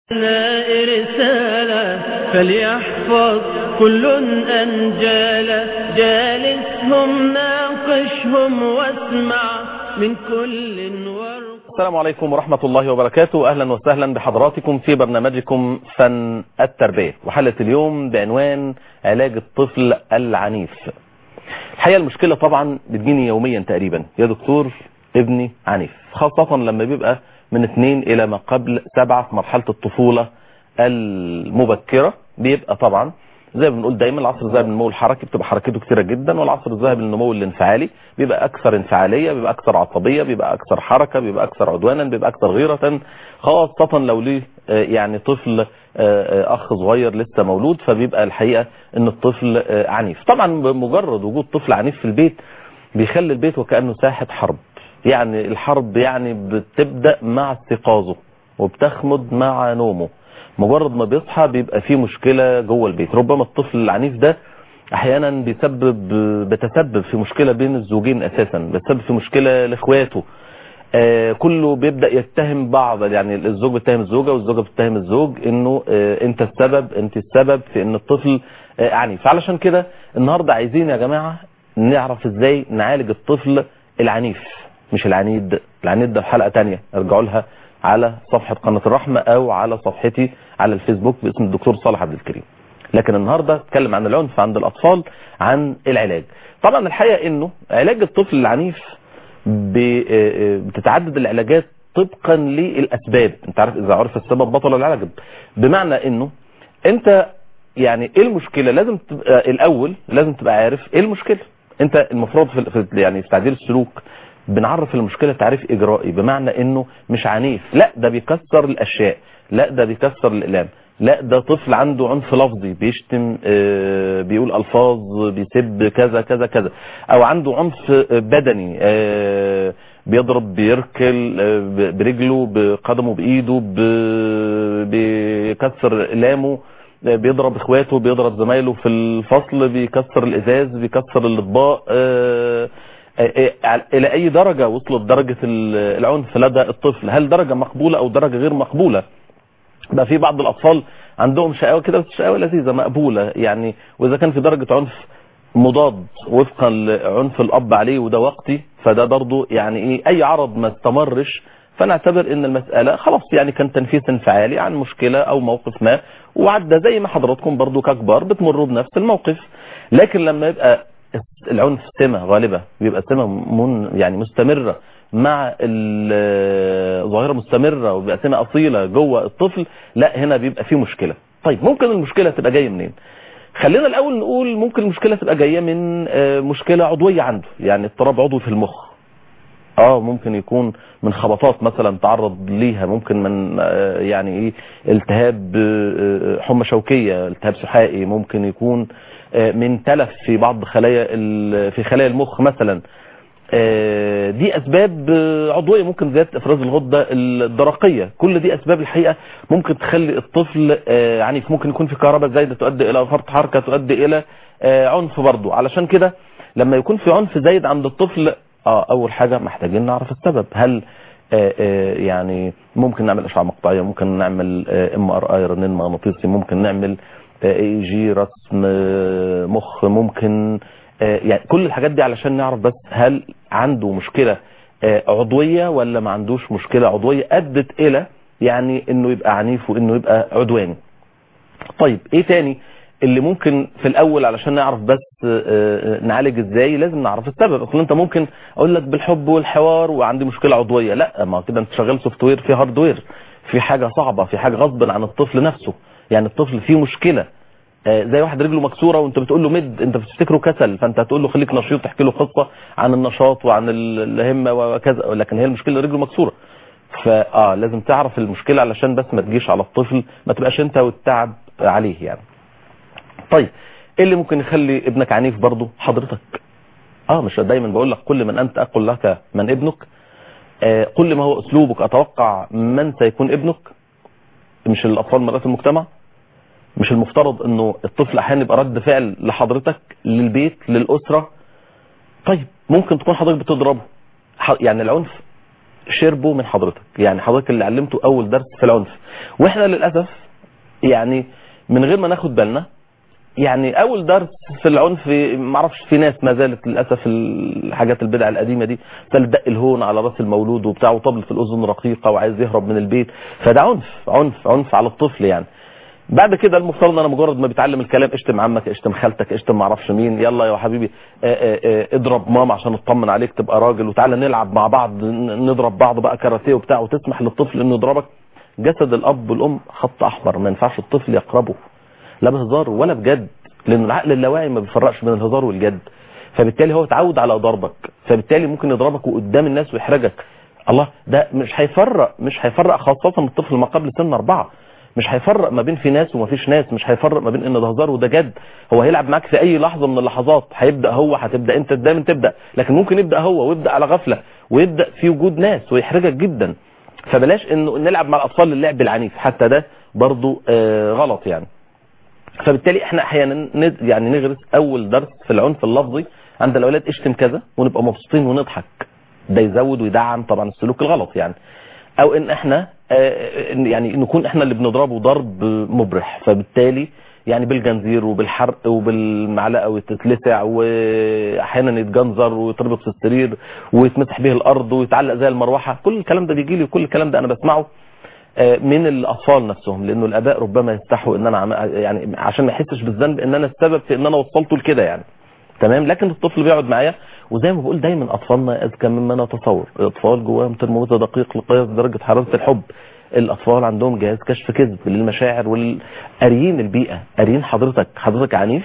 رسالة فليحفظ كل أنجالا جالسهم ناقشهم واسمع من كل ورق السلام عليكم ورحمة الله وبركاته أهلا وسهلا بحضراتكم في برنامجكم فن التربية وحلقة اليوم بعنوان علاج الطفل العنيف الحقيقة المشكلة طبعا بتجيني يوميا تقريبا يا دكتور ابني عنيف خاصة لما بيبقى من اثنين الى ما قبل سبعة في مرحلة الطفولة المبكرة بيبقى طبعا زي ما بنقول دايما العصر الذهبي للنمو الحركي بتبقى حركته كتيرة جدا والعصر الذهبي للنمو الانفعالي بيبقى اكثر انفعالية بيبقى اكثر عصبية بيبقى اكثر حركة بيبقى اكثر عدوانا بيبقى اكثر غيرة خاصة لو ليه يعني طفل اخ صغير لسه مولود فبيبقى الحقيقة ان الطفل عنيف طبعا بمجرد وجود طفل عنيف في البيت بيخلي البيت وكأنه ساحة حرب يعني الحرب يعني بتبدأ مع استيقاظه وبتخمد مع نومه مجرد ما بيصحى بيبقى فيه مشكلة جوه البيت ربما الطفل العنيف ده احيانا بيسبب بتسبب في مشكلة بين الزوجين اساسا بتسبب في مشكلة لاخواته آه كله بيبدأ يتهم بعض يعني الزوج بيتهم الزوجة والزوجة بتتهم الزوج انه آه انت السبب انت السبب في ان الطفل آه عنيف علشان كده النهاردة عايزين يا جماعة نعرف ازاي نعالج الطفل العنيف مش العنيد العنيد ده في حلقة تانية ارجعوا لها على صفحة قناة الرحمة او على صفحتي على الفيسبوك باسم الدكتور صالح عبد الكريم لكن النهاردة اتكلم عن العنف عند الاطفال عن العلاج طبعا الحقيقة انه علاج الطفل العنيف بتتعدد العلاجات طبقا للاسباب انت عارف اذا عرف السبب بطل العلاج بمعنى انه انت يعني ايه المشكلة لازم تبقى الاول لازم تبقى عارف ايه المشكلة انت المفروض في يعني في تعديل السلوك بنعرف المشكلة تعريف إجرائي بمعنى إنه مش عنيف لا ده بيكسر الأشياء لا ده بيكسر الإقلام لا ده طفل عنده عنف لفظي بيشتم آه بيقول ألفاظ بيسب كذا كذا كذا أو عنده عنف بدني آه بيضرب بيركل آه برجله بقدمه بإيده بيكسر إقلامه بيضرب اخواته بيضرب زمايله في الفصل بيكسر الازاز بيكسر الاطباق الى اي درجة وصلت درجة العنف لدى الطفل هل درجة مقبولة او درجة غير مقبولة بقى في بعض الاطفال عندهم شقاوة كده بس شقاوة لذيذة مقبولة يعني واذا كان في درجة عنف مضاد وفقا لعنف الاب عليه وده وقتي فده برضه يعني ايه اي عرض ما استمرش فنعتبر ان المسألة خلاص يعني كان تنفيذ انفعالي عن مشكلة او موقف ما وعدى زي ما حضراتكم برضو ككبار بتمروا بنفس الموقف لكن لما يبقى العنف سمة غالبة بيبقى سمة من يعني مستمرة مع الظاهرة مستمرة وبيبقى سمة أصيلة جوه الطفل لا هنا بيبقى فيه مشكلة طيب ممكن المشكلة تبقى جاية منين خلينا الأول نقول ممكن المشكلة تبقى جاية من مشكلة عضوية عنده يعني اضطراب عضوي في المخ اه ممكن يكون من خبطات مثلا تعرض ليها ممكن من يعني ايه التهاب حمى شوكية التهاب سحائي ممكن يكون من تلف في بعض خلايا في خلايا المخ مثلا دي اسباب عضوية ممكن زيادة افراز الغدة الدرقية كل دي اسباب الحقيقة ممكن تخلي الطفل عنيف ممكن يكون في كهرباء زايدة تؤدي الى فرط حركة تؤدي الى عنف برضو علشان كده لما يكون في عنف زايد عند الطفل اه اول حاجة محتاجين نعرف السبب هل آآ آآ يعني ممكن نعمل اشعه مقطعيه ممكن نعمل ام ار اي رنين مغناطيسي ممكن نعمل اي جي رسم مخ ممكن يعني كل الحاجات دي علشان نعرف بس هل عنده مشكله عضويه ولا ما عندوش مشكله عضويه ادت الى يعني انه يبقى عنيف وانه يبقى عدواني طيب ايه تاني اللي ممكن في الاول علشان نعرف بس نعالج ازاي لازم نعرف السبب اصل انت ممكن اقول لك بالحب والحوار وعندي مشكلة عضوية لا ما كده انت شغال سوفت وير في هاردوير في حاجة صعبة في حاجة غصب عن الطفل نفسه يعني الطفل فيه مشكلة زي واحد رجله مكسورة وانت بتقول له مد انت بتفتكره كسل فانت هتقول له خليك نشيط تحكي له قصة عن النشاط وعن الهمة وكذا لكن هي المشكلة رجله مكسورة فاه لازم تعرف المشكلة علشان بس ما تجيش على الطفل ما تبقاش انت والتعب عليه يعني طيب ايه اللي ممكن يخلي ابنك عنيف برضه حضرتك اه مش دايما بقول لك كل من انت اقول لك من ابنك آه كل ما هو اسلوبك اتوقع من سيكون ابنك مش الاطفال مرات المجتمع مش المفترض انه الطفل احيانا يبقى رد فعل لحضرتك للبيت للاسره طيب ممكن تكون حضرتك بتضربه يعني العنف شربوا من حضرتك يعني حضرتك اللي علمته اول درس في العنف واحنا للاسف يعني من غير ما ناخد بالنا يعني اول درس في العنف ما اعرفش في ناس ما زالت للاسف الحاجات البدع القديمه دي دق الهون على راس المولود وبتاع وطبل في الاذن رقيقه وعايز يهرب من البيت فده عنف عنف عنف على الطفل يعني بعد كده المفترض ان انا مجرد ما بيتعلم الكلام اشتم عمك اشتم خالتك اشتم ما اعرفش مين يلا يا حبيبي اه اه اه اضرب ماما عشان اطمن عليك تبقى راجل وتعالى نلعب مع بعض نضرب بعض بقى كاراتيه وبتاع وتسمح للطفل انه يضربك جسد الاب والام خط احمر ما ينفعش الطفل يقربه لا بهزار ولا بجد لان العقل اللاواعي ما بيفرقش بين الهزار والجد فبالتالي هو اتعود على ضربك فبالتالي ممكن يضربك وقدام الناس ويحرجك الله ده مش هيفرق مش هيفرق خاصة الطفل ما قبل سن أربعة مش هيفرق ما بين في ناس وما فيش ناس مش هيفرق ما بين ان ده هزار وده جد هو هيلعب معاك في اي لحظة من اللحظات هيبدأ هو هتبدأ انت دايما تبدأ لكن ممكن يبدأ هو ويبدأ على غفلة ويبدأ في وجود ناس ويحرجك جدا فبلاش انه نلعب مع الاطفال اللعب العنيف حتى ده برضو آه غلط يعني فبالتالي احنا احيانا يعني نغرس اول درس في العنف اللفظي عند الاولاد اشتم كذا ونبقى مبسوطين ونضحك ده يزود ويدعم طبعا السلوك الغلط يعني او ان احنا يعني نكون احنا اللي بنضربه ضرب مبرح فبالتالي يعني بالجنزير وبالحرق وبالمعلقه وتتلسع واحيانا يتجنزر ويتربط في السرير ويتمسح به الارض ويتعلق زي المروحه كل الكلام ده بيجي لي وكل الكلام ده انا بسمعه من الاطفال نفسهم لانه الاباء ربما يستحوا ان انا يعني عشان ما يحسش بالذنب ان انا السبب في ان انا وصلته لكده يعني تمام لكن الطفل بيقعد معايا وزي ما بقول دايما اطفالنا اذكى مما نتصور الاطفال جواهم ترمومتر دقيق لقياس درجه حراره الحب الاطفال عندهم جهاز كشف كذب للمشاعر والقاريين البيئه قاريين حضرتك حضرتك عنيف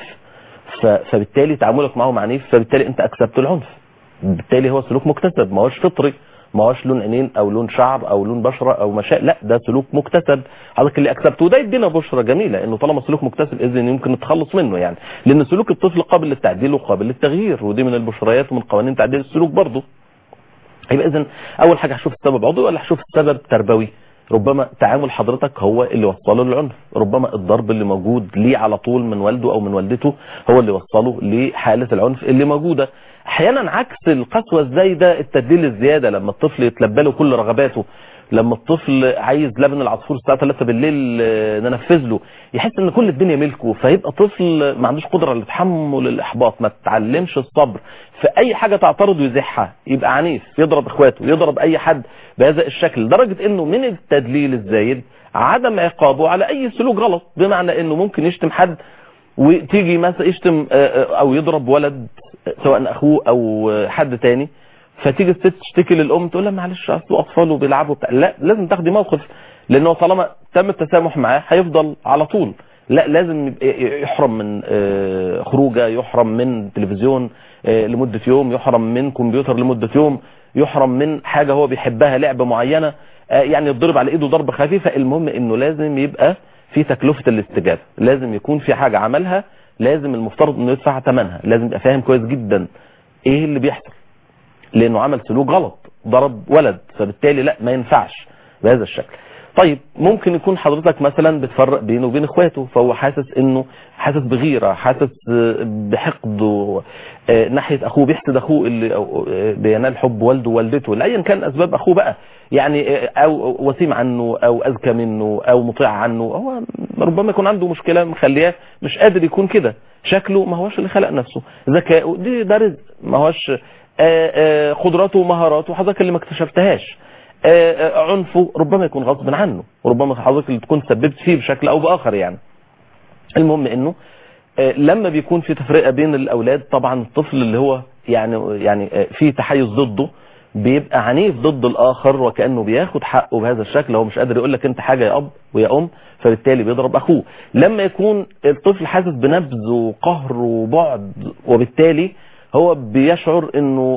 فبالتالي تعاملك معهم عنيف فبالتالي انت اكسبت العنف بالتالي هو سلوك مكتسب ما هوش فطري ما هوش لون عينين او لون شعر او لون بشره او مشاء لا ده سلوك مكتسب حضرتك اللي اكسبته وده يدينا بشرى جميله انه طالما سلوك مكتسب اذن يمكن نتخلص منه يعني لان سلوك الطفل قابل للتعديل وقابل للتغيير ودي من البشريات ومن قوانين تعديل السلوك برضه يبقى اذا اول حاجه هشوف السبب عضوي ولا هشوف السبب تربوي ربما تعامل حضرتك هو اللي وصله للعنف ربما الضرب اللي موجود ليه على طول من والده او من والدته هو اللي وصله لحالة العنف اللي موجودة احيانا عكس القسوة الزايدة التدليل الزيادة لما الطفل يتلبى له كل رغباته لما الطفل عايز لبن العصفور الساعة 3 بالليل ننفذ له يحس ان كل الدنيا ملكه فيبقى طفل ما عندوش قدرة لتحمل الاحباط ما تعلمش الصبر في اي حاجة تعترض ويزحها يبقى عنيف يضرب اخواته يضرب اي حد بهذا الشكل لدرجة انه من التدليل الزايد عدم عقابه على اي سلوك غلط بمعنى انه ممكن يشتم حد وتيجي مثلا يشتم او يضرب ولد سواء اخوه او حد تاني فتيجي الست تشتكي للام تقول لها معلش اصل اطفال وبيلعبوا بتاع لا لازم تاخدي موقف لانه طالما تم التسامح معاه هيفضل على طول لا لازم يحرم من خروجه يحرم من تلفزيون لمدة يوم يحرم من كمبيوتر لمدة يوم يحرم من حاجة هو بيحبها لعبة معينة يعني يضرب على ايده ضربة خفيفة المهم انه لازم يبقى في تكلفة الاستجابة لازم يكون في حاجة عملها لازم المفترض انه يدفع ثمنها لازم يبقى فاهم كويس جدا ايه اللي بيحصل لانه عمل سلوك غلط ضرب ولد فبالتالي لا ما ينفعش بهذا الشكل طيب ممكن يكون حضرتك مثلا بتفرق بينه وبين اخواته فهو حاسس انه حاسس بغيرة حاسس بحقد ناحية اخوه بيحسد اخوه اللي بينال حب والده ووالدته لايا كان اسباب اخوه بقى يعني او وسيم عنه او اذكى منه او مطيع عنه هو ربما يكون عنده مشكلة مخلياه مش قادر يكون كده شكله ما هوش اللي خلق نفسه ذكاءه دي ده رزق ما هوش قدراته ومهاراته حضرتك اللي ما اكتشفتهاش عنفه ربما يكون غصب عنه وربما حضرتك اللي تكون سببت فيه بشكل او باخر يعني المهم انه لما بيكون في تفرقه بين الاولاد طبعا الطفل اللي هو يعني يعني في تحيز ضده بيبقى عنيف ضد الاخر وكانه بياخد حقه بهذا الشكل هو مش قادر يقول لك انت حاجه يا اب ويا ام فبالتالي بيضرب اخوه لما يكون الطفل حاسس بنبذ وقهر وبعد وبالتالي هو بيشعر انه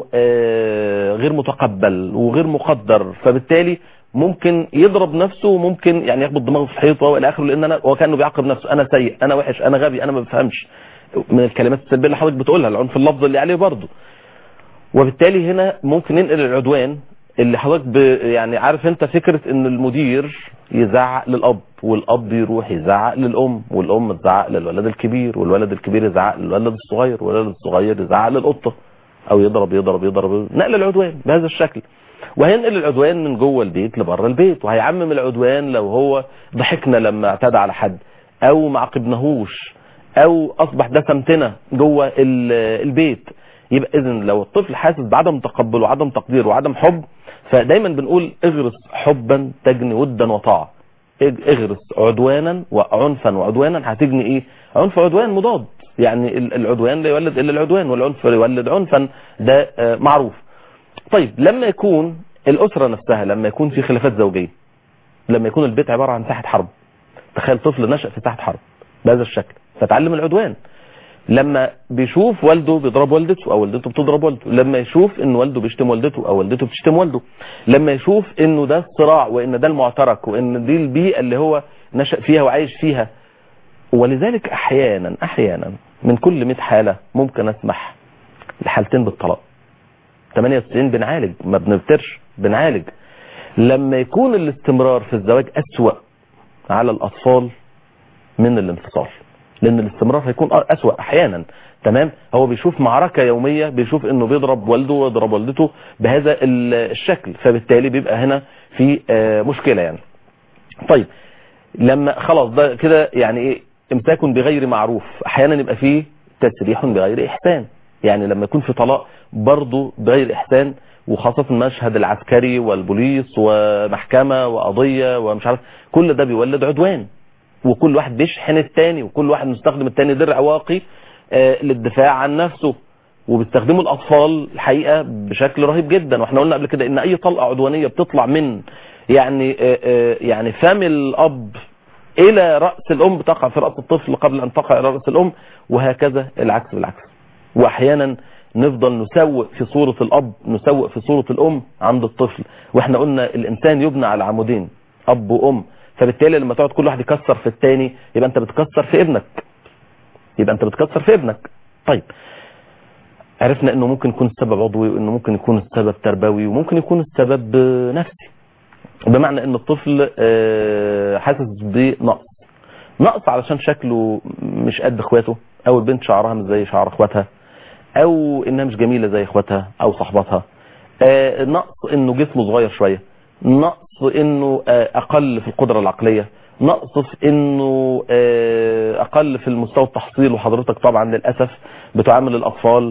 غير متقبل وغير مقدر فبالتالي ممكن يضرب نفسه وممكن يعني يخبط دماغه في الحيط والى اخره لان انا وكانه بيعاقب نفسه انا سيء انا وحش انا غبي انا ما بفهمش من الكلمات السلبيه اللي حضرتك بتقولها العنف اللفظ اللي عليه برضه وبالتالي هنا ممكن ننقل العدوان اللي حضرتك ب... يعني عارف انت فكره ان المدير يزعق للاب والاب يروح يزعق للام والام تزعق للولد الكبير والولد الكبير يزعق للولد الصغير والولد الصغير يزعق للقطه او يضرب يضرب يضرب نقل العدوان بهذا الشكل وهينقل العدوان من جوه البيت لبره البيت وهيعمم العدوان لو هو ضحكنا لما اعتدى على حد او ما عاقبناهوش او اصبح ده سمتنا جوه البيت يبقى اذا لو الطفل حاسس بعدم تقبل وعدم تقدير وعدم حب فدايما بنقول اغرس حبا تجني ودا وطاعه اغرس عدوانا وعنفا وعدوانا هتجني ايه عنف وعدوان مضاد يعني العدوان لا يولد الا العدوان والعنف يولد عنفا ده معروف طيب لما يكون الاسره نفسها لما يكون في خلافات زوجيه لما يكون البيت عباره عن ساحه حرب تخيل طفل نشأ في ساحه حرب بهذا الشكل فتعلم العدوان لما بيشوف والده بيضرب والدته او والدته بتضرب والده لما يشوف ان والده بيشتم والدته او والدته بتشتم والده لما يشوف انه ده الصراع وان ده المعترك وان دي البيئه اللي هو نشأ فيها وعايش فيها ولذلك احيانا احيانا من كل 100 حاله ممكن اسمح لحالتين بالطلاق 98 بنعالج ما بنبترش بنعالج لما يكون الاستمرار في الزواج اسوأ على الاطفال من الانفصال لان الاستمرار هيكون اسوأ احيانا تمام هو بيشوف معركة يومية بيشوف انه بيضرب والده ويضرب والدته بهذا الشكل فبالتالي بيبقى هنا في مشكلة يعني طيب لما خلاص ده كده يعني ايه امساك بغير معروف احيانا يبقى فيه تسريح بغير احسان يعني لما يكون في طلاق برضه بغير احسان وخاصة المشهد العسكري والبوليس ومحكمة وقضية ومش عارف كل ده بيولد عدوان وكل واحد بيشحن التاني وكل واحد مستخدم التاني درع واقي آه للدفاع عن نفسه وبيستخدموا الاطفال الحقيقة بشكل رهيب جدا واحنا قلنا قبل كده ان اي طلقة عدوانية بتطلع من يعني آه آه يعني فم الاب الى رأس الام بتقع في رأس الطفل قبل ان تقع الى رأس الام وهكذا العكس بالعكس واحيانا نفضل نسوق في صورة الاب نسوق في صورة الام عند الطفل واحنا قلنا الانسان يبنى على عمودين اب وام فبالتالي لما تقعد كل واحد يكسر في التاني يبقى انت بتكسر في ابنك يبقى انت بتكسر في ابنك طيب عرفنا انه ممكن يكون السبب عضوي وانه ممكن يكون السبب تربوي وممكن يكون السبب نفسي بمعنى ان الطفل حاسس بنقص نقص علشان شكله مش قد اخواته او البنت شعرها مش زي شعر اخواتها او انها مش جميلة زي اخواتها او صحباتها نقص انه جسمه صغير شوية نقص انه اقل في القدرة العقلية نقص في انه اقل في المستوى التحصيل وحضرتك طبعا للأسف بتعامل الاطفال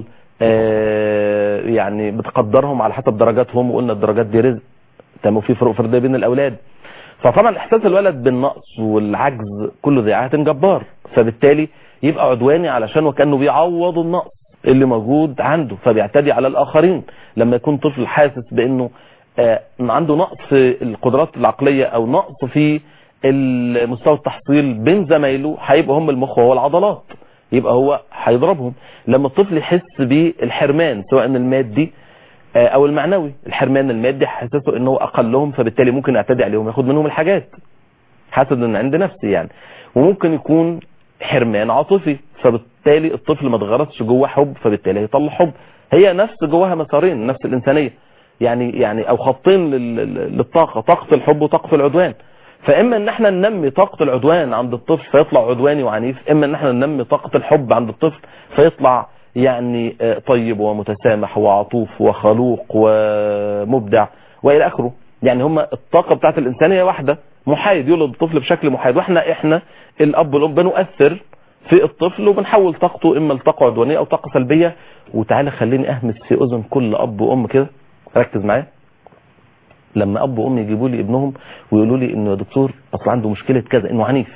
يعني بتقدرهم على حسب درجاتهم وقلنا الدرجات دي رزق تمام في فروق فرديه بين الاولاد فطبعا احساس الولد بالنقص والعجز كله ذي عهد جبار فبالتالي يبقى عدواني علشان وكانه بيعوض النقص اللي موجود عنده فبيعتدي على الاخرين لما يكون طفل حاسس بانه عنده نقص في القدرات العقليه او نقص في المستوى التحصيل بين زمايله هيبقى هم المخ وهو العضلات يبقى هو هيضربهم لما الطفل يحس بالحرمان سواء المادي او المعنوي الحرمان المادي حسسه انه اقلهم فبالتالي ممكن يعتدي عليهم ياخد منهم الحاجات حسد من عند نفسي يعني وممكن يكون حرمان عاطفي فبالتالي الطفل ما اتغرسش جواه حب فبالتالي هيطلع حب هي نفس جواها مسارين نفس الانسانيه يعني يعني او خطين للطاقه طاقه الحب وطاقه العدوان فاما ان احنا ننمي طاقه العدوان عند الطفل فيطلع عدواني وعنيف اما ان احنا ننمي طاقه الحب عند الطفل فيطلع يعني طيب ومتسامح وعطوف وخلوق ومبدع والى اخره يعني هما الطاقه بتاعت الانسان هي واحده محايد يولد الطفل بشكل محايد واحنا احنا الاب والام بنؤثر في الطفل وبنحول طاقته اما لطاقه عدوانيه او طاقه سلبيه وتعالى خليني اهمس في اذن كل اب وام كده ركز معايا لما اب وام يجيبوا لي ابنهم ويقولوا لي انه يا دكتور اصل عنده مشكله كذا انه عنيف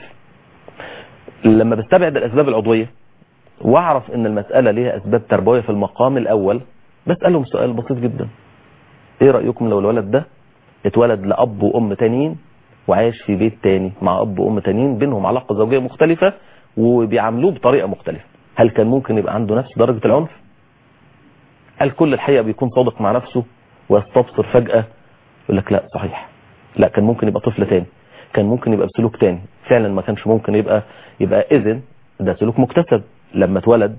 لما بستبعد الاسباب العضويه واعرف ان المسألة ليها اسباب تربوية في المقام الاول بسألهم سؤال بسيط جدا ايه رأيكم لو الولد ده اتولد لاب وام تانيين وعايش في بيت تاني مع اب وام تانيين بينهم علاقة زوجية مختلفة وبيعاملوه بطريقة مختلفة هل كان ممكن يبقى عنده نفس درجة العنف الكل الحقيقة بيكون صادق مع نفسه ويستبصر فجأة يقول لك لا صحيح لا كان ممكن يبقى طفل تاني كان ممكن يبقى بسلوك تاني فعلا ما كانش ممكن يبقى يبقى اذن ده سلوك مكتسب لما اتولد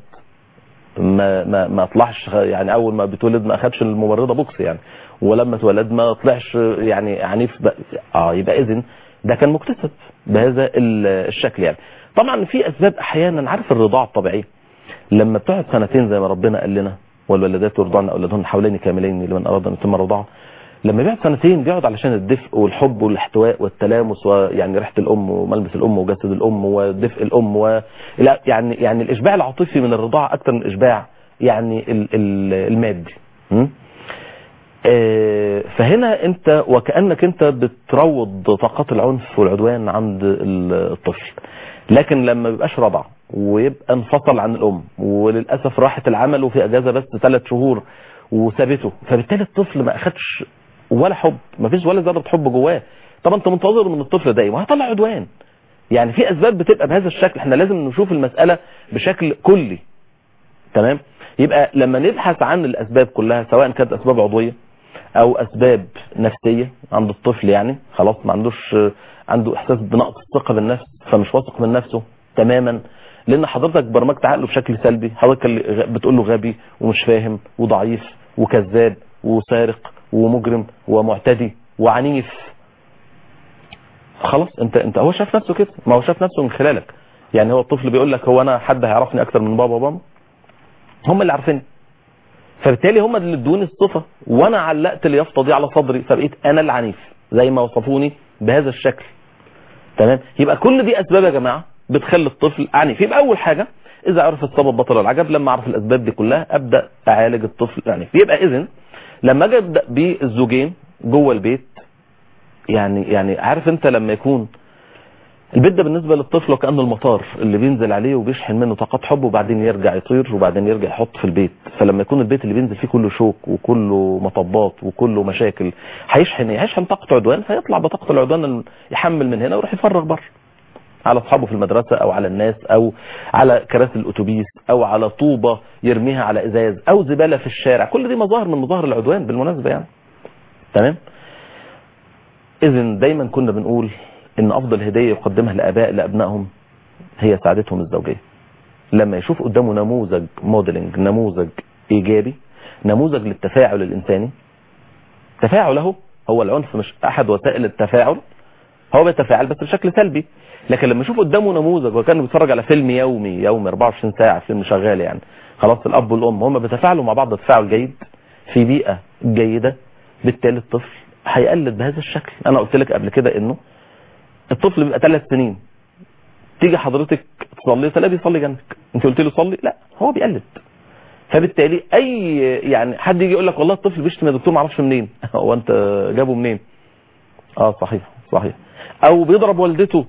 ما ما ما طلعش يعني اول ما بيتولد ما اخدش الممرضه بوكس يعني ولما اتولد ما طلعش يعني عنيف بقى اه يبقى اذن ده كان مكتسب بهذا الشكل يعني طبعا في اسباب احيانا عارف الرضاعه الطبيعيه لما بتقعد سنتين زي ما ربنا قال لنا والولدات يرضعن اولادهن حولين كاملين لمن اراد ان يتم الرضاعه لما بيقعد سنتين بيقعد علشان الدفء والحب والاحتواء والتلامس ويعني ريحه الام وملبس الام وجسد الام ودفء الام و لا يعني يعني الاشباع العاطفي من الرضاعه اكتر من الاشباع يعني ال ال المادي م? آه، فهنا انت وكانك انت بتروض طاقات العنف والعدوان عند ال- الطفل لكن لما بيبقاش رضع ويبقى انفصل عن الام وللاسف راحت العمل وفي اجازه بس ثلاث شهور وسابته فبالتالي الطفل ما اخدش ولا حب ما فيش ولا ذره حب جواه طب انت منتظر من الطفل ده ايه وهيطلع عدوان يعني في اسباب بتبقى بهذا الشكل احنا لازم نشوف المساله بشكل كلي تمام يبقى لما نبحث عن الاسباب كلها سواء كانت اسباب عضويه او اسباب نفسيه عند الطفل يعني خلاص ما عندوش عنده احساس بنقص الثقه بالنفس فمش واثق من نفسه تماما لان حضرتك برمجت عقله بشكل سلبي حضرتك اللي غ- بتقول له غبي ومش فاهم وضعيف وكذاب وسارق ومجرم ومعتدي وعنيف خلاص انت انت هو شاف نفسه كده ما هو شاف نفسه من خلالك يعني هو الطفل بيقول لك هو انا حد هيعرفني اكتر من بابا وماما هم اللي عارفيني فبالتالي هم اللي ادوني الصفه وانا علقت اليافطه دي على صدري فبقيت انا العنيف زي ما وصفوني بهذا الشكل تمام يبقى كل دي اسباب يا جماعه بتخلي الطفل عنيف يبقى اول حاجه اذا عرف السبب بطل العجب لما اعرف الاسباب دي كلها ابدا اعالج الطفل العنيف يبقى اذا لما اجي ابدا بالزوجين جوه البيت يعني يعني عارف انت لما يكون البيت ده بالنسبه للطفل وكانه المطار اللي بينزل عليه وبيشحن منه طاقات حب وبعدين يرجع يطير وبعدين يرجع يحط في البيت فلما يكون البيت اللي بينزل فيه كله شوك وكله مطبات وكله مشاكل هيشحن ايه هيشحن طاقه عدوان فيطلع بطاقه العدوان يحمل من هنا ويروح يفرغ بره على اصحابه في المدرسه او على الناس او على كراسي الاتوبيس او على طوبه يرميها على ازاز او زباله في الشارع كل دي مظاهر من مظاهر العدوان بالمناسبه يعني تمام اذا دايما كنا بنقول ان افضل هديه يقدمها الاباء لابنائهم هي سعادتهم الزوجيه لما يشوف قدامه نموذج موديلنج نموذج ايجابي نموذج للتفاعل الانساني تفاعله هو العنف مش احد وسائل التفاعل هو بيتفاعل بس بشكل سلبي لكن لما يشوف قدامه نموذج وكان بيتفرج على فيلم يومي يومي 24 ساعه فيلم شغال يعني خلاص الاب والام هم بيتفاعلوا مع بعض تفاعل جيد في بيئه جيده بالتالي الطفل هيقلد بهذا الشكل انا قلت لك قبل كده انه الطفل بيبقى ثلاث سنين تيجي حضرتك تصلي تلاقيه بيصلي جنبك انت قلت له صلي لا هو بيقلد فبالتالي اي يعني حد يجي يقول لك والله الطفل بيشتم يا دكتور ما اعرفش منين هو انت جابه منين اه صحيح صحيح او بيضرب والدته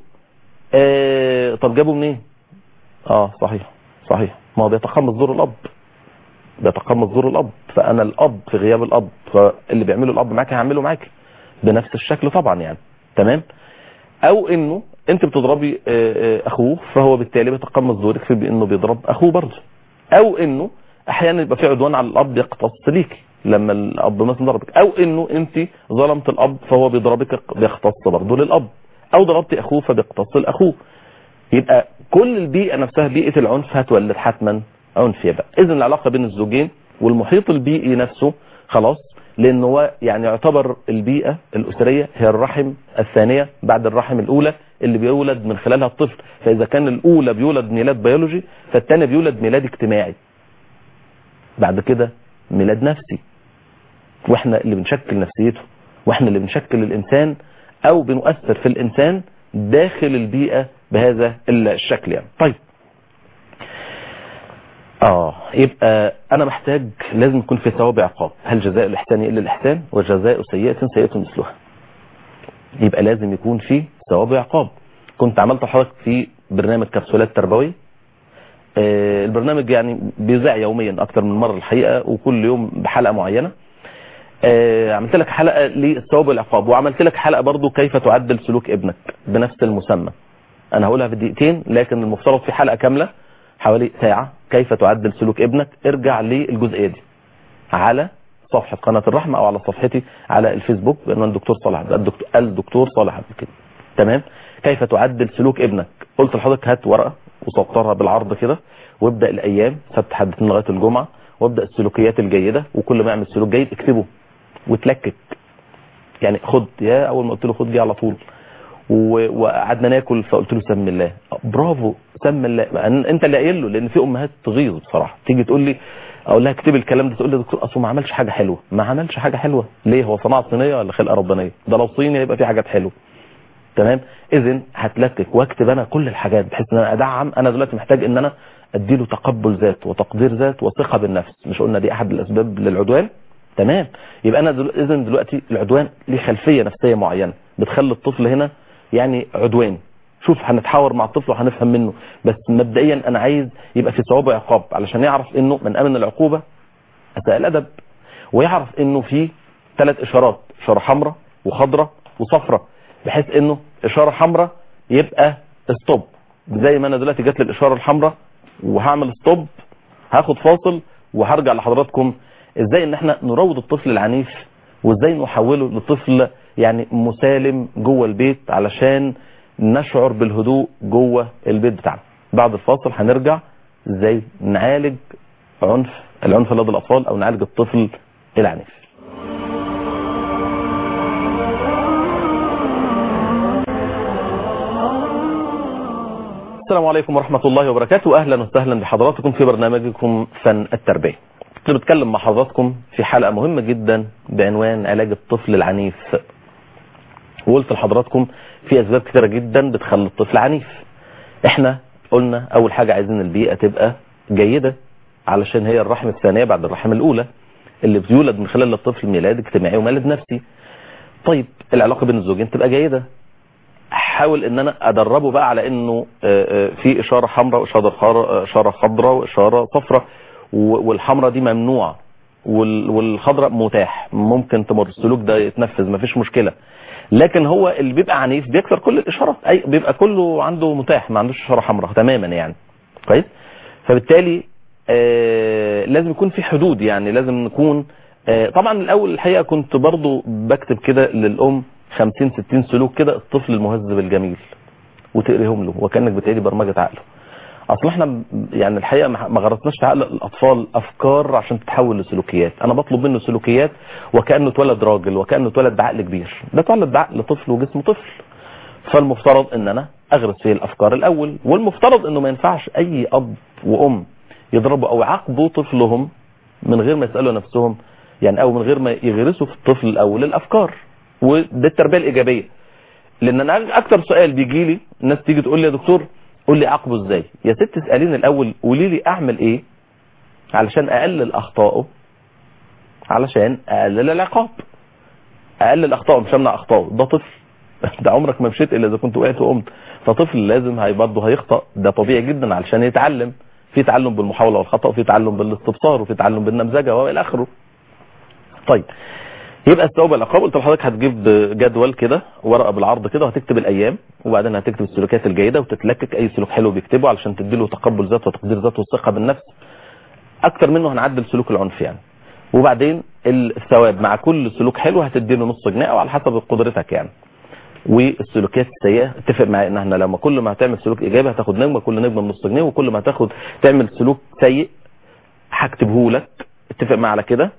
آه طب جابه منين اه صحيح صحيح ما هو بيتقمص دور الاب بيتقمص دور الاب فانا الاب في غياب الاب فاللي بيعمله الاب معاك هعمله معاك بنفس الشكل طبعا يعني تمام او انه انت بتضربي آه، آه، اخوه فهو بالتالي بيتقمص دورك في انه بيضرب اخوه برضه او انه احيانا يبقى في عدوان على الاب يقتص ليك لما الاب مثلا ضربك او انه انت ظلمت الاب فهو بيضربك بيختص برضه للاب او ضربت اخوه فبيقتص لاخوه يبقى كل البيئه نفسها بيئه العنف هتولد حتما عنف يبقى اذا العلاقه بين الزوجين والمحيط البيئي نفسه خلاص لان هو يعني يعتبر البيئه الاسريه هي الرحم الثانيه بعد الرحم الاولى اللي بيولد من خلالها الطفل فاذا كان الاولى بيولد ميلاد بيولوجي فالثاني بيولد ميلاد اجتماعي بعد كده ميلاد نفسي واحنا اللي بنشكل نفسيته واحنا اللي بنشكل الانسان او بنؤثر في الانسان داخل البيئه بهذا الشكل يعني طيب اه يبقى انا محتاج لازم يكون في ثواب عقاب هل جزاء الاحسان الا الاحسان وجزاء سيئه سيئه مثلها يبقى لازم يكون في ثواب عقاب كنت عملت لحضرتك في برنامج كبسولات تربويه آه، البرنامج يعني بيذاع يوميا اكتر من مره الحقيقه وكل يوم بحلقه معينه آه، عملت لك حلقه للثواب والعقاب وعملت لك حلقه برضو كيف تعدل سلوك ابنك بنفس المسمى انا هقولها في دقيقتين لكن المفترض في حلقه كامله حوالي ساعه كيف تعدل سلوك ابنك ارجع للجزئيه دي على صفحه قناه الرحمه او على صفحتي على الفيسبوك بعنوان الدكتور صالح عبد الدكتور الدكتور صالح عبد كده تمام كيف تعدل سلوك ابنك قلت لحضرتك هات ورقه وسطرها بالعرض كده وابدا الايام سبت حد اثنين لغايه الجمعه وابدا السلوكيات الجيده وكل ما يعمل سلوك جيد اكتبه وتلكك يعني خد يا اول ما قلت له خد دي على طول و- وقعدنا ناكل فقلت له سم الله برافو سم الله أن- انت اللي قايل له لان في امهات تغيظ بصراحه تيجي تقول لي اقول لها اكتبي الكلام ده تقول لي يا دكتور اصله ما عملش حاجه حلوه ما عملش حاجه حلوه ليه هو صناعه صينيه ولا خلقه ربانيه ده لو صيني هيبقى في حاجات حلوه تمام اذا هتلكك واكتب انا كل الحاجات بحيث ان انا ادعم انا دلوقتي محتاج ان انا اديله تقبل ذات وتقدير ذات وثقه بالنفس مش قلنا دي احد الاسباب للعدوان تمام يبقى انا دل... اذا دلوقتي العدوان ليه خلفيه نفسيه معينه بتخلي الطفل هنا يعني عدوان شوف هنتحاور مع الطفل وهنفهم منه بس مبدئيا انا عايز يبقى في صعوبه عقاب علشان يعرف انه من امن العقوبه اساء الادب ويعرف انه في ثلاث اشارات اشاره حمراء وخضراء وصفراء بحيث انه اشاره حمراء يبقى ستوب زي ما انا دلوقتي جات لي الاشاره الحمراء وهعمل ستوب هاخد فاصل وهرجع لحضراتكم ازاي ان احنا نروض الطفل العنيف وازاي نحوله لطفل يعني مسالم جوه البيت علشان نشعر بالهدوء جوه البيت بتاعنا بعد الفاصل هنرجع ازاي نعالج عنف العنف لدى الاطفال او نعالج الطفل العنيف السلام عليكم ورحمة الله وبركاته أهلا وسهلا بحضراتكم في برنامجكم فن التربية كنت بتكلم مع حضراتكم في حلقة مهمة جدا بعنوان علاج الطفل العنيف وقلت لحضراتكم في أسباب كتيرة جدا بتخلي الطفل عنيف احنا قلنا أول حاجة عايزين البيئة تبقى جيدة علشان هي الرحم الثانية بعد الرحم الأولى اللي بيولد من خلال الطفل ميلاد اجتماعي وميلاد نفسي طيب العلاقة بين الزوجين تبقى جيدة حاول ان انا ادربه بقى على انه آه، آه، في اشاره حمراء واشاره خار- اشاره خضراء واشاره صفراء و- والحمراء دي ممنوعه وال- والخضراء متاح ممكن تمر السلوك ده يتنفذ مفيش مشكله لكن هو اللي بيبقى عنيف بيكسر كل الاشارات اي بيبقى كله عنده متاح ما عندوش اشاره حمراء تماما يعني كويس فبالتالي آه لازم يكون في حدود يعني لازم نكون آه طبعا الاول الحقيقه كنت برضو بكتب كده للام 50 60 سلوك كده الطفل المهذب الجميل وتقريهم له وكانك بتقري برمجه عقله اصل احنا م- يعني الحقيقه ما ما غرسناش في عقل الاطفال افكار عشان تتحول لسلوكيات انا بطلب منه سلوكيات وكانه اتولد راجل وكانه اتولد بعقل كبير ده اتولد بعقل طفل وجسم طفل فالمفترض ان انا اغرس فيه الافكار الاول والمفترض انه ما ينفعش اي اب وام يضربوا او يعاقبوا طفلهم من غير ما يسالوا نفسهم يعني او من غير ما يغرسوا في الطفل الاول الافكار وده التربيه الايجابيه لان انا اكتر سؤال بيجي لي الناس تيجي تقول لي يا دكتور قول لي اعاقبه ازاي يا ست اساليني الاول قولي لي اعمل ايه علشان اقلل اخطائه علشان اقلل العقاب اقلل اخطائه مش امنع اخطائه ده طفل ده عمرك ما مشيت الا اذا كنت وقعت وقمت فطفل لازم هي برضه هيخطا ده طبيعي جدا علشان يتعلم في تعلم بالمحاوله والخطا وفي تعلم بالاستبصار وفي تعلم بالنمذجه والى اخره طيب يبقى الثواب العقاب قلت لحضرتك هتجيب جدول كده ورقه بالعرض كده وهتكتب الايام وبعدين هتكتب السلوكيات الجيده وتتلكك اي سلوك حلو بيكتبه علشان تديله تقبل ذات وتقدير ذات والثقه بالنفس اكتر منه هنعدل سلوك العنف يعني وبعدين الثواب مع كل سلوك حلو هتديله نص جنيه او على حسب قدرتك يعني والسلوكيات السيئه اتفق معايا ان احنا لما كل ما هتعمل سلوك ايجابي هتاخد نجمه كل نجمه بنص جنيه وكل ما هتاخد تعمل سلوك سيء هكتبه لك اتفق معايا على كده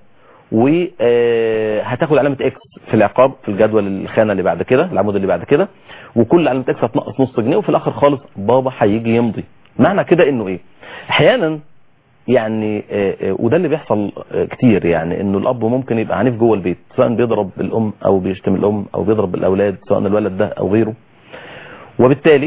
وهتاخد علامه اكس في العقاب في الجدول الخانه اللي بعد كده العمود اللي بعد كده وكل علامه اكس هتنقص نص جنيه وفي الاخر خالص بابا هيجي يمضي معنى كده انه ايه احيانا يعني آه، آه، وده اللي بيحصل آه، كتير يعني انه الاب ممكن يبقى عنيف جوه البيت سواء بيضرب الام او بيشتم الام او بيضرب الاولاد سواء الولد ده او غيره وبالتالي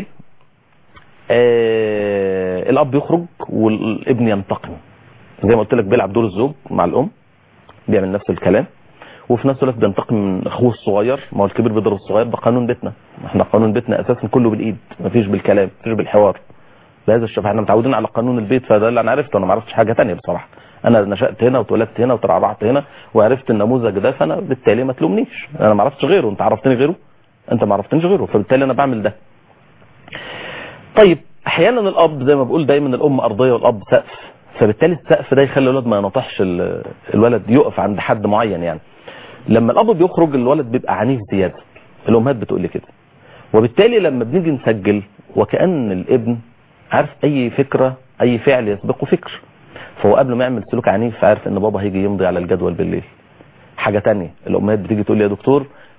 آه الاب يخرج والابن ينتقم زي ما قلت لك بيلعب دور الزوج مع الام بيعمل نفس الكلام وفي نفس الوقت بينتقم من اخوه الصغير ما هو الكبير بيضرب الصغير ده قانون بيتنا احنا قانون بيتنا اساسا كله بالايد مفيش بالكلام مفيش بالحوار بهذا الشكل احنا متعودين على قانون البيت فده اللي انا عرفته انا ما عرفتش حاجه ثانيه بصراحه انا نشات هنا واتولدت هنا وترعرعت هنا وعرفت النموذج ده فانا بالتالي ما تلومنيش انا ما عرفتش غيره انت عرفتني غيره انت ما عرفتنيش غيره فبالتالي انا بعمل ده طيب احيانا الاب زي ما بقول دايما الام ارضيه والاب سقف فبالتالي السقف ده يخلي الولد ما ينطحش ال- الولد يقف عند حد معين يعني لما الاب بيخرج الولد بيبقى عنيف زياده الامهات بتقول لي كده وبالتالي لما بنيجي نسجل وكأن الابن عارف اي فكرة اي فعل يسبقه فكر فهو قبل ما يعمل سلوك عنيف عارف ان بابا هيجي يمضي على الجدول بالليل حاجة تانية الامهات بتيجي تقول لي يا دكتور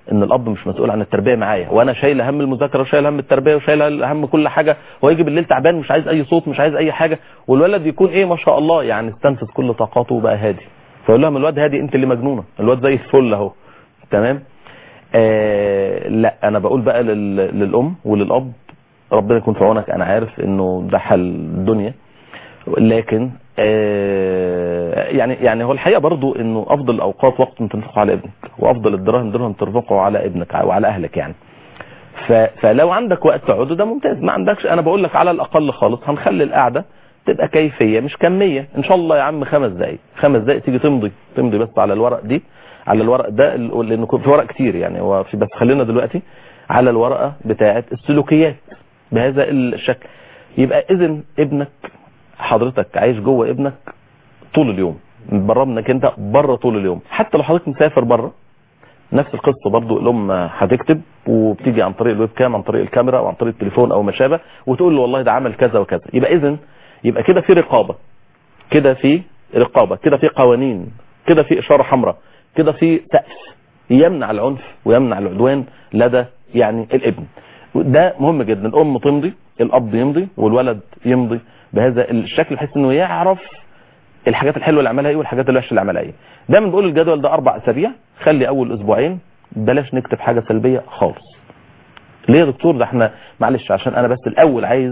ان الاب مش مسؤول عن التربيه معايا وانا شايل هم المذاكره وشايل هم التربيه وشايل هم كل حاجه هو يجي بالليل تعبان مش عايز اي صوت مش عايز اي حاجه والولد يكون ايه ما شاء الله يعني استنفذ كل طاقاته وبقى هادي فاقول لهم الواد هادي انت اللي مجنونه الواد زي الفل اهو تمام آه لا انا بقول بقى لل... للام وللاب ربنا يكون في عونك انا عارف انه ده حل الدنيا لكن آه يعني يعني هو الحقيقه برضو انه افضل الاوقات وقت تنفقه على ابنك وافضل الدراهم درهم تنفقه على ابنك وعلى اهلك يعني ف... فلو عندك وقت تقعده ده ممتاز ما عندكش انا بقول لك على الاقل خالص هنخلي القعده تبقى كيفيه مش كميه ان شاء الله يا عم خمس دقائق خمس دقائق تيجي تمضي تمضي بس على الورق دي على الورق ده لانه في ورق كتير يعني هو في بس خلينا دلوقتي على الورقه بتاعه السلوكيات بهذا الشكل يبقى اذا ابنك حضرتك عايش جوه ابنك طول اليوم بره منك انت بره طول اليوم حتى لو حضرتك مسافر بره نفس القصه برضو الام هتكتب وبتيجي عن طريق الويب كام عن طريق الكاميرا او عن طريق التليفون او ما شابه وتقول له والله ده عمل كذا وكذا يبقى اذا يبقى كده في رقابه كده في رقابه كده في قوانين كده في اشاره حمراء كده في سقف يمنع العنف ويمنع العدوان لدى يعني الابن ده مهم جدا الام تمضي الاب يمضي والولد يمضي بهذا الشكل بحيث انه يعرف الحاجات الحلوه اللي عملها ايه والحاجات الوحشه اللي عملها ايه دايما بنقول الجدول ده اربع اسابيع خلي اول اسبوعين بلاش نكتب حاجه سلبيه خالص ليه يا دكتور ده احنا معلش عشان انا بس الاول عايز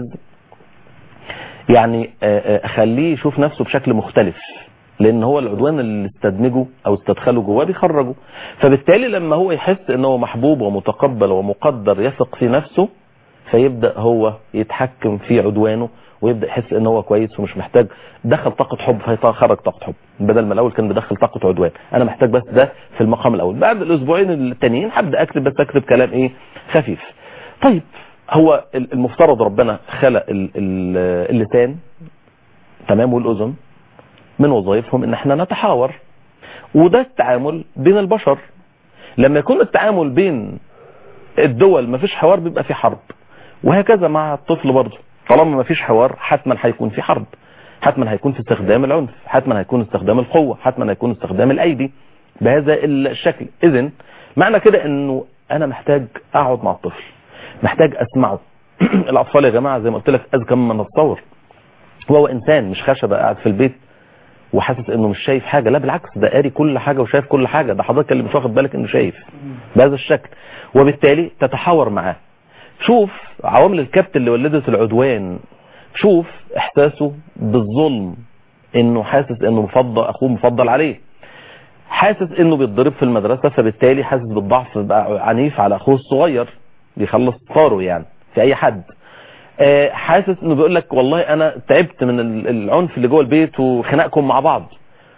يعني اخليه يشوف نفسه بشكل مختلف لان هو العدوان اللي استدمجه او استدخله جواه بيخرجه فبالتالي لما هو يحس ان هو محبوب ومتقبل ومقدر يثق في نفسه فيبدا هو يتحكم في عدوانه ويبدا يحس ان هو كويس ومش محتاج دخل طاقه حب فيخرج طاقه حب بدل ما الاول كان بيدخل طاقه عدوان انا محتاج بس ده في المقام الاول بعد الاسبوعين التانيين هبدا اكتب بس اكتب كلام ايه خفيف طيب هو المفترض ربنا خلق اللسان تمام والاذن من وظائفهم ان احنا نتحاور وده التعامل بين البشر لما يكون التعامل بين الدول ما فيش حوار بيبقى في حرب وهكذا مع الطفل برضه طالما ما فيش حوار حتما هيكون في حرب حتما هيكون في استخدام العنف حتما هيكون استخدام القوة حتما هيكون استخدام الايدي بهذا الشكل اذا معنى كده انه انا محتاج اقعد مع الطفل محتاج اسمعه الاطفال يا جماعة زي ما قلت لك اذكى مما نتصور وهو انسان مش خشبة قاعد في البيت وحاسس انه مش شايف حاجة لا بالعكس ده قاري كل حاجة وشايف كل حاجة ده حضرتك اللي مش واخد بالك انه شايف بهذا الشكل وبالتالي تتحاور معاه شوف عوامل الكبت اللي ولدت العدوان شوف احساسه بالظلم انه حاسس انه مفضل اخوه مفضل عليه حاسس انه بيتضرب في المدرسة فبالتالي حاسس بالضعف بقى عنيف على اخوه الصغير بيخلص طاره يعني في اي حد حاسس انه بيقول لك والله انا تعبت من العنف اللي جوه البيت وخناقكم مع بعض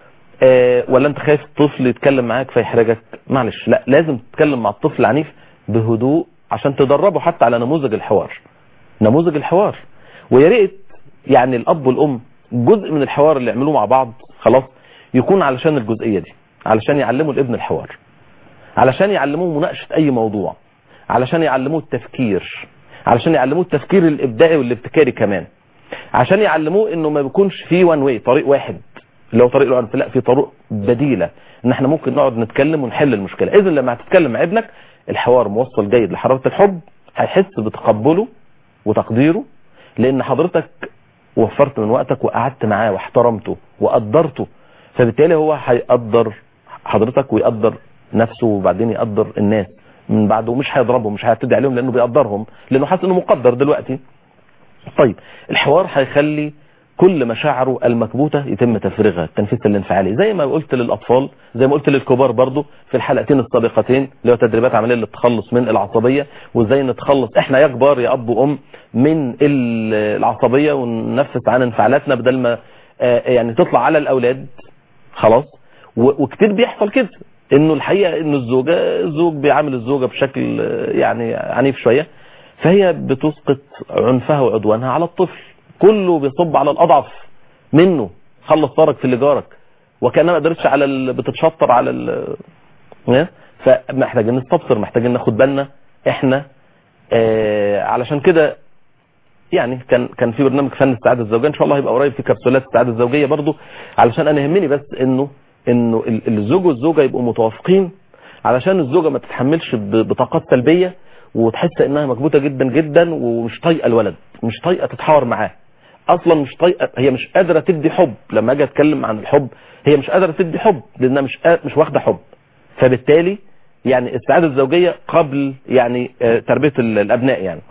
ولا انت خايف الطفل يتكلم معاك فيحرجك معلش لا لازم تتكلم مع الطفل عنيف بهدوء عشان تدربه حتى على نموذج الحوار نموذج الحوار ويا ريت يعني الاب والام جزء من الحوار اللي يعملوه مع بعض خلاص يكون علشان الجزئية دي علشان يعلموا الابن الحوار علشان يعلموه مناقشة اي موضوع علشان يعلموه التفكير علشان يعلموه التفكير الابداعي والابتكاري كمان عشان يعلموه انه ما بيكونش فيه وان واي طريق واحد اللي هو طريق العنف لا في طرق بديلة ان احنا ممكن نقعد نتكلم ونحل المشكلة اذا لما هتتكلم مع ابنك الحوار موصل جيد لحرارة الحب هيحس بتقبله وتقديره لان حضرتك وفرت من وقتك وقعدت معاه واحترمته وقدرته فبالتالي هو هيقدر حضرتك ويقدر نفسه وبعدين يقدر الناس من بعده مش هيضربهم مش هيعتدي عليهم لانه بيقدرهم لانه حاسس انه مقدر دلوقتي طيب الحوار هيخلي كل مشاعره المكبوتة يتم تفريغها التنفيذ الانفعالي زي ما قلت للأطفال زي ما قلت للكبار برضو في الحلقتين السابقتين اللي هو تدريبات عملية للتخلص من العصبية وازاي نتخلص احنا يا كبار يا اب وام من العصبية وننفس عن انفعالاتنا بدل ما يعني تطلع على الاولاد خلاص وكتير بيحصل كده انه الحقيقة انه الزوجة الزوج بيعامل الزوجة بشكل يعني عنيف شوية فهي بتسقط عنفها وعدوانها على الطفل كله بيصب على الاضعف منه خلص طارك في اللي جارك وكانها ما قدرتش على ال... بتتشطر على ال... فمحتاجين نستبصر محتاجين ناخد بالنا احنا آه علشان كده يعني كان كان في برنامج فن السعاده الزوجيه ان شاء الله هيبقى قريب في كبسولات السعاده الزوجيه برضو علشان انا يهمني بس انه انه الزوج والزوجه يبقوا متوافقين علشان الزوجه ما تتحملش ب- بطاقات سلبيه وتحس انها مكبوته جدا جدا ومش طايقه الولد مش طايقه تتحاور معاه اصلا مش طايقه هي مش قادره تدي حب لما اجي اتكلم عن الحب هي مش قادره تدي حب لانها مش قا- مش واخده حب فبالتالي يعني السعاده الزوجيه قبل يعني آه، تربيه ال- الابناء يعني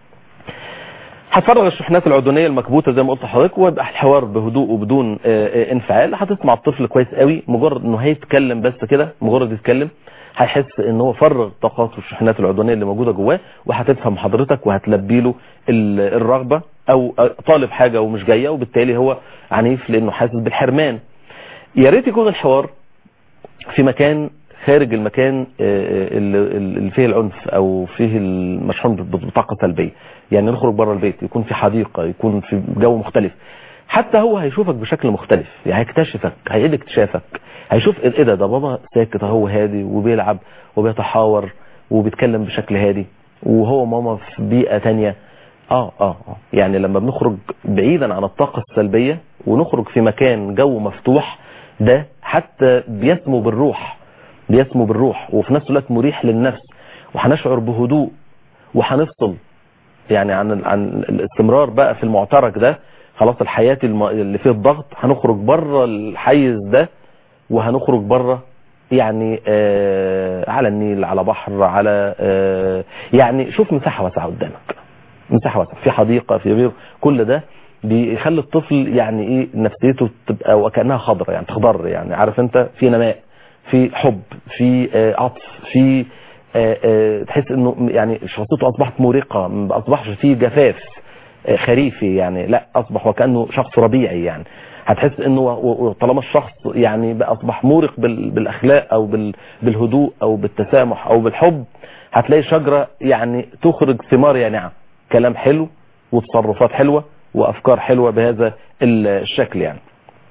هتفرغ الشحنات العدونيه المكبوته زي ما قلت لحضرتك ويبقى الحوار بهدوء وبدون آه، آه، انفعال هتسمع الطفل كويس قوي مجرد انه هيتكلم بس كده مجرد يتكلم هيحس ان هو فرغ طاقاته الشحنات العدونيه اللي موجوده جواه وهتفهم حضرتك وهتلبي له ال- الرغبه او آه، طالب حاجه ومش جايه وبالتالي هو عنيف لانه حاسس بالحرمان يا ريت يكون الحوار في مكان خارج المكان آه، اللي اللي فيه العنف او فيه المشحون بطاقه سلبيه يعني نخرج بره البيت يكون في حديقه يكون في جو مختلف حتى هو هيشوفك بشكل مختلف يعني هيكتشفك هيعيد اكتشافك هيشوف ايه ده ده بابا ساكت اهو هادي وبيلعب وبيتحاور وبيتكلم بشكل هادي وهو ماما في بيئه تانية اه اه اه يعني لما بنخرج بعيدا عن الطاقه السلبيه ونخرج في مكان جو مفتوح ده حتى بيسمو بالروح بيسمو بالروح وفي نفس الوقت مريح للنفس وهنشعر بهدوء وهنفصل يعني عن عن الاستمرار بقى في المعترك ده خلاص الحياة الم- اللي فيه الضغط هنخرج بره الحيز ده وهنخرج بره يعني آه على النيل على بحر على آه يعني شوف مساحة واسعة قدامك مساحة واسعة في حديقة في غير كل ده بيخلي الطفل يعني ايه نفسيته تبقى وكأنها خضرة يعني تخضر يعني عارف انت في نماء في حب في آه عطف في آه آه تحس انه يعني شخصيته اصبحت مورقة ما اصبحش فيه جفاف آه خريفي يعني لا اصبح وكأنه شخص ربيعي يعني هتحس انه و- و- طالما الشخص يعني بقى اصبح مورق بال- بالاخلاق او بال- بالهدوء او بالتسامح او بالحب هتلاقي شجرة يعني تخرج ثمار يانعة كلام حلو وتصرفات حلوة وافكار حلوة بهذا ال- الشكل يعني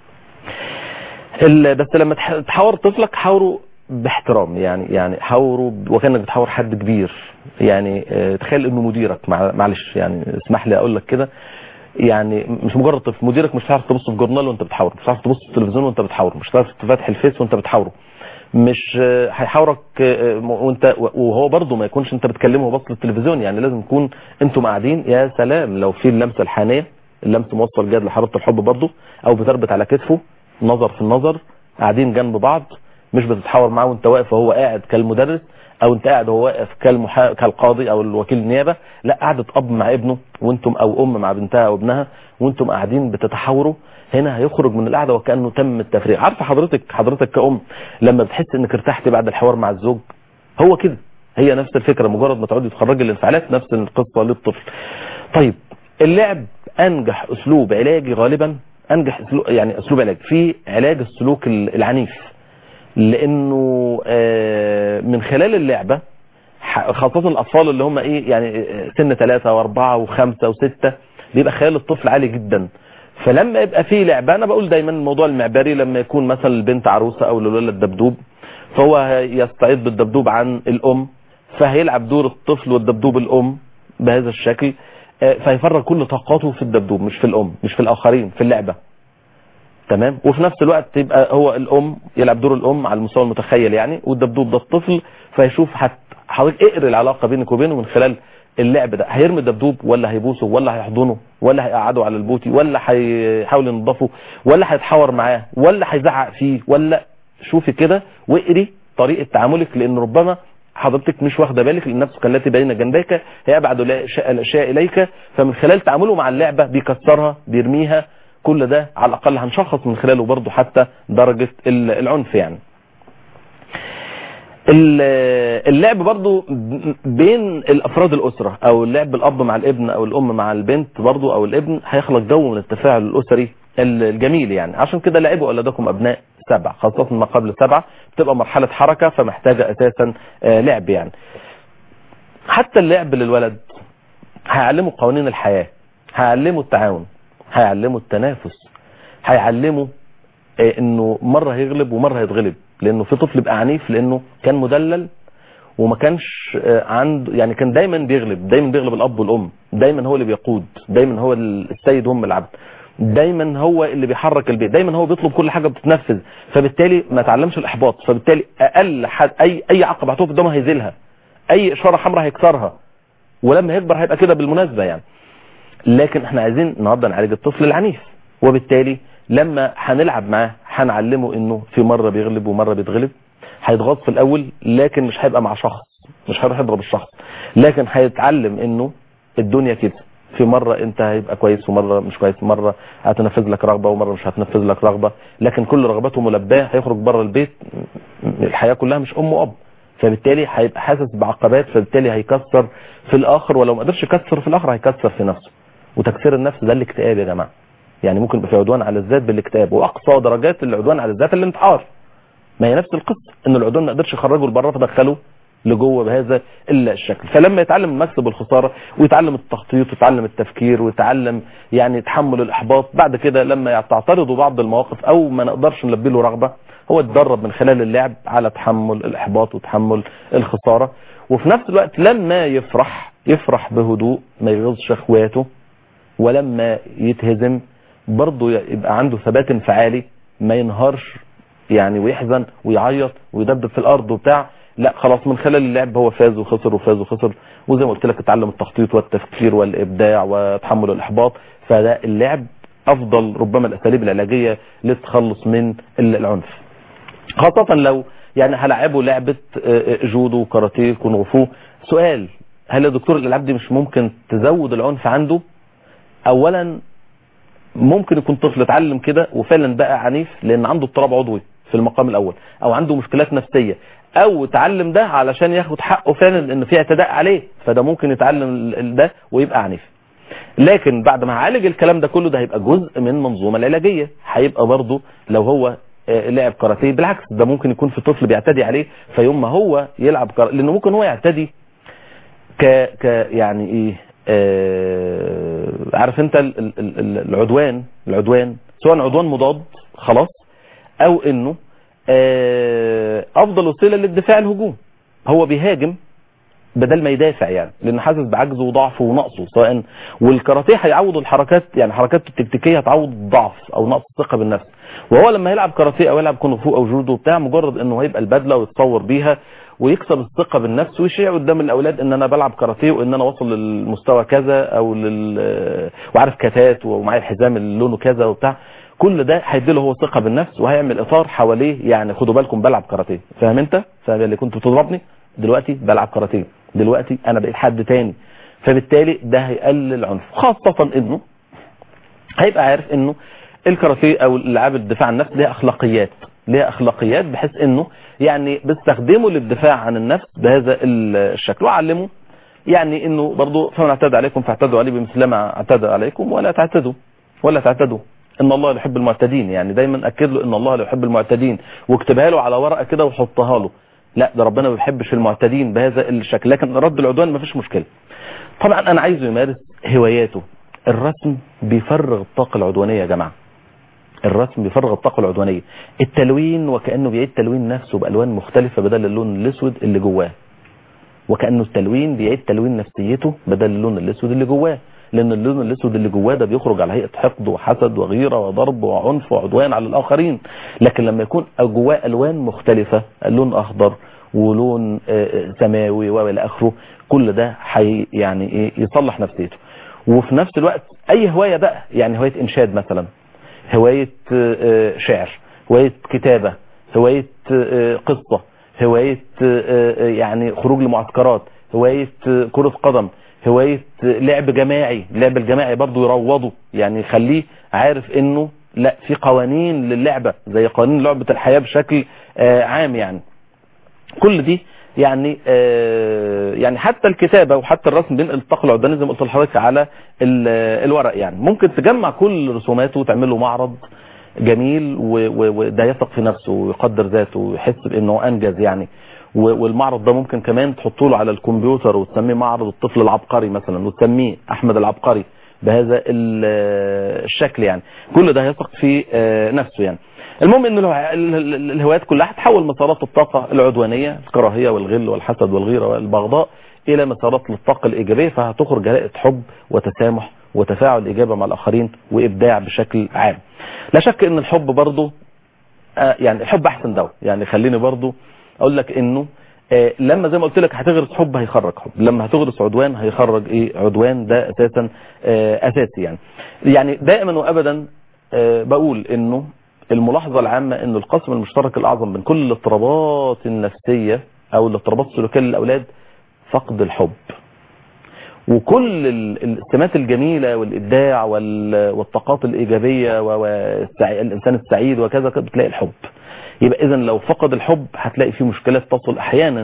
ال- بس لما تح- تحاور طفلك حاوره باحترام يعني يعني حاوره ب- وكانك بتحاور حد كبير يعني آه، تخيل انه مديرك مع- معلش يعني اسمح لي اقول لك كده يعني مش مجرد طفل مديرك مش هتعرف تبص في جورنال وانت بتحاوره مش هتعرف تبص في التلفزيون وانت بتحاوره مش هتعرف تفتح الفيس وانت بتحاوره مش آه، هيحاورك آه، وانت وهو برضه ما يكونش انت بتكلمه وبص للتلفزيون يعني لازم تكون انتم قاعدين يا سلام لو في اللمسه الحانيه اللمس موصل جاد لحراره الحب برضه او بتربط على كتفه نظر في النظر قاعدين جنب بعض مش بتتحاور معاه وانت واقف وهو قاعد كالمدرس او انت قاعد وهو واقف كالمحا... كالقاضي او الوكيل النيابه لا قعدة اب مع ابنه وانتم او ام مع بنتها او ابنها وانتم قاعدين بتتحاوروا هنا هيخرج من القعده وكانه تم التفريغ عارفه حضرتك حضرتك كأم لما بتحس انك ارتحت بعد الحوار مع الزوج هو كده هي نفس الفكره مجرد ما تقعدي تخرجي الانفعالات نفس القصه للطفل طيب اللعب انجح اسلوب علاجي غالبا انجح اسلوب يعني اسلوب علاج في علاج السلوك العنيف لانه آه، من خلال اللعبه ح- خاصة الأطفال اللي هم إيه يعني سن ثلاثة وأربعة وخمسة وستة بيبقى خيال الطفل عالي جدا فلما يبقى فيه لعبة أنا بقول دايما الموضوع المعبري لما يكون مثلا البنت عروسة أو الولد دبدوب فهو يستعيد بالدبدوب عن الأم فهيلعب دور الطفل والدبدوب الأم بهذا الشكل آه، فيفرغ كل طاقاته في الدبدوب مش في الأم مش في الآخرين في اللعبة تمام وفي نفس الوقت يبقى هو الام يلعب دور الام على المستوى المتخيل يعني والدبدوب ده الطفل فيشوف حت حضرتك اقري العلاقه بينك وبينه من خلال اللعب ده هيرمي الدبدوب ولا هيبوسه ولا هيحضنه ولا هيقعده على البوتي ولا هيحاول ينضفه ولا هيتحاور معاه ولا هيزعق فيه ولا شوفي كده واقري طريقه تعاملك لان ربما حضرتك مش واخده بالك لان نفسك التي بين جنبيك هي ابعد الاشياء الأشياء اليك فمن خلال تعامله مع اللعبه بيكسرها بيرميها كل ده على الاقل هنشخص من خلاله برضه حتى درجه ال- العنف يعني ال- اللعب برضو بين الافراد الاسره او اللعب الاب مع الابن او الام مع البنت برضو او الابن هيخلق جو من التفاعل الاسري الجميل يعني عشان كده لعبوا اولادكم ابناء سبع خاصه ما قبل سبعه بتبقى مرحله حركه فمحتاجه اساسا آه، لعب يعني حتى اللعب للولد هيعلمه قوانين الحياه هيعلمه التعاون هيعلمه التنافس هيعلمه آه، انه مره هيغلب ومره هيتغلب لانه في طفل بقى عنيف لانه كان مدلل وما كانش آه، عنده يعني كان دايما بيغلب دايما بيغلب الاب والام دايما هو اللي بيقود دايما هو السيد هم العبد دايما هو اللي بيحرك البيت دايما هو بيطلب كل حاجه بتتنفذ فبالتالي ما تعلمش الاحباط فبالتالي اقل حد اي اي عقبه هتقف قدامه هيزيلها اي اشاره حمراء هيكسرها ولما يكبر هيبقى كده بالمناسبه يعني لكن احنا عايزين النهارده نعالج الطفل العنيف وبالتالي لما هنلعب معاه هنعلمه انه في مره بيغلب ومره بيتغلب هيتغاظ في الاول لكن مش هيبقى مع شخص مش هيروح يضرب الشخص لكن هيتعلم انه الدنيا كده في مرة انت هيبقى كويس ومرة مش كويس مرة هتنفذ لك رغبة ومرة مش هتنفذ لك رغبة لكن كل رغبته ملباه هيخرج بره البيت الحياة كلها مش ام واب فبالتالي هيبقى حاسس بعقبات فبالتالي هيكسر في الاخر ولو ما قدرش يكسر في الاخر هيكسر في نفسه وتكسير النفس ده الاكتئاب يا جماعة يعني ممكن يبقى في عدوان على الذات بالاكتئاب واقصى درجات العدوان على الذات الانتحار ما هي نفس القصه ان العدوان ما قدرش يخرجه لبره فدخله لجوه بهذا الشكل فلما يتعلم المكسب والخساره ويتعلم التخطيط ويتعلم التفكير ويتعلم يعني تحمل الاحباط بعد كده لما تعترضوا بعض المواقف او ما نقدرش نلبي له رغبه هو اتدرب من خلال اللعب على تحمل الاحباط وتحمل الخساره وفي نفس الوقت لما يفرح يفرح بهدوء ما يغيظش اخواته ولما يتهزم برضه يبقى عنده ثبات انفعالي ما ينهارش يعني ويحزن ويعيط ويدبدب في الارض وبتاع لا خلاص من خلال اللعب هو فاز وخسر وفاز وخسر وزي ما قلت لك اتعلم التخطيط والتفكير والابداع وتحمل الاحباط فده اللعب افضل ربما الاساليب العلاجيه للتخلص من العنف خاصه لو يعني هلعبه لعبه جودو وكاراتيه كونغ فو سؤال هل يا دكتور الالعاب دي مش ممكن تزود العنف عنده اولا ممكن يكون طفل اتعلم كده وفعلا بقى عنيف لان عنده اضطراب عضوي في المقام الاول او عنده مشكلات نفسيه او اتعلم ده علشان ياخد حقه فعلا ان في اعتداء عليه فده ممكن يتعلم ده ويبقى عنيف لكن بعد ما هعالج الكلام ده كله ده هيبقى جزء من منظومه العلاجيه هيبقى برضه لو هو لعب كاراتيه بالعكس ده ممكن يكون في طفل بيعتدي عليه فيوم ما هو يلعب كاراتيه لانه ممكن هو يعتدي ك ك يعني ايه آه عارف انت ال ال ال العدوان العدوان سواء عدوان مضاد خلاص او انه آه افضل وسيله للدفاع الهجوم هو بيهاجم بدل ما يدافع يعني لانه حاسس بعجزه وضعفه ونقصه سواء والكاراتيه هيعوض الحركات يعني حركات التكتيكيه هتعوض الضعف او نقص الثقه بالنفس وهو لما يلعب كاراتيه او يلعب كونغ فو او جودو بتاع مجرد انه هيبقى البدله ويتصور بيها ويكسب الثقه بالنفس ويشيع قدام الاولاد ان انا بلعب كاراتيه وان انا واصل للمستوى كذا او لل وعارف كتات ومعايا الحزام اللي لونه كذا وبتاع كل ده هيديله هو ثقه بالنفس وهيعمل اطار حواليه يعني خدوا بالكم بلعب كاراتيه فاهم انت فاهم اللي كنت بتضربني دلوقتي بلعب كاراتيه دلوقتي انا بقيت حد تاني فبالتالي ده هيقلل العنف خاصه انه هيبقى عارف انه الكاراتيه او الالعاب الدفاع عن النفس ليها اخلاقيات ليها اخلاقيات بحيث انه يعني بستخدمه للدفاع عن النفس بهذا الشكل واعلمه يعني انه برضه فمن اعتدى عليكم فاعتدوا عليه بمثل ما اعتدى عليكم ولا تعتدوا ولا تعتدوا ان الله يحب المعتدين يعني دايما اكد له ان الله لا يحب المعتدين واكتبها له على ورقه كده وحطها له لا ده ربنا ما بيحبش المعتدين بهذا الشكل لكن رد العدوان ما فيش مشكله طبعا انا عايزه يمارس هواياته الرسم بيفرغ الطاقه العدوانيه يا جماعه الرسم بيفرغ الطاقه العدوانيه التلوين وكانه بيعيد تلوين نفسه بالوان مختلفه بدل اللون الاسود اللي جواه وكانه التلوين بيعيد تلوين نفسيته بدل اللون الاسود اللي جواه لان اللون الاسود اللي جواه ده بيخرج على هيئه حقد وحسد وغيره وضرب وعنف وعدوان على الاخرين لكن لما يكون جواه الوان مختلفه لون اخضر ولون سماوي والى اخره كل ده حي يعني ايه يصلح نفسيته وفي نفس الوقت اي هوايه بقى يعني هوايه انشاد مثلا هوايه شعر هوايه كتابه هوايه قصه هوايه يعني خروج لمعسكرات هوايه كره قدم هوايه لعب جماعي اللعب الجماعي برضه يروضه يعني يخليه عارف انه لا في قوانين للعبه زي قوانين لعبه الحياه بشكل عام يعني كل دي يعني آه يعني حتى الكتابه وحتى الرسم بينقل الطاقه العدوانيه زي ما قلت لحضرتك على الورق يعني ممكن تجمع كل رسوماته وتعمل له معرض جميل وده يثق في نفسه ويقدر ذاته ويحس بانه انجز يعني والمعرض ده ممكن كمان تحطه له على الكمبيوتر وتسميه معرض الطفل العبقري مثلا وتسميه احمد العبقري بهذا الشكل يعني كل ده هيثق في نفسه يعني المهم ان الهوايات كلها هتحول مسارات الطاقة العدوانية الكراهية والغل والحسد والغيرة والبغضاء الى مسارات للطاقة الايجابية فهتخرج جلائة حب وتسامح وتفاعل ايجابي مع الاخرين وابداع بشكل عام لا شك ان الحب برضه آه يعني الحب احسن دواء يعني خليني برضه اقول لك انه آه لما زي ما قلت لك هتغرس حب هيخرج حب لما هتغرس عدوان هيخرج ايه عدوان ده اساسا آه اساسي يعني يعني دائما وابدا آه بقول انه الملاحظة العامة انه القسم المشترك الاعظم بين كل الاضطرابات النفسية او الاضطرابات السلوكية للاولاد فقد الحب وكل السمات الجميلة والإبداع والطاقات الإيجابية والإنسان السعيد وكذا بتلاقي الحب يبقى إذا لو فقد الحب هتلاقي فيه مشكلات تصل أحيانا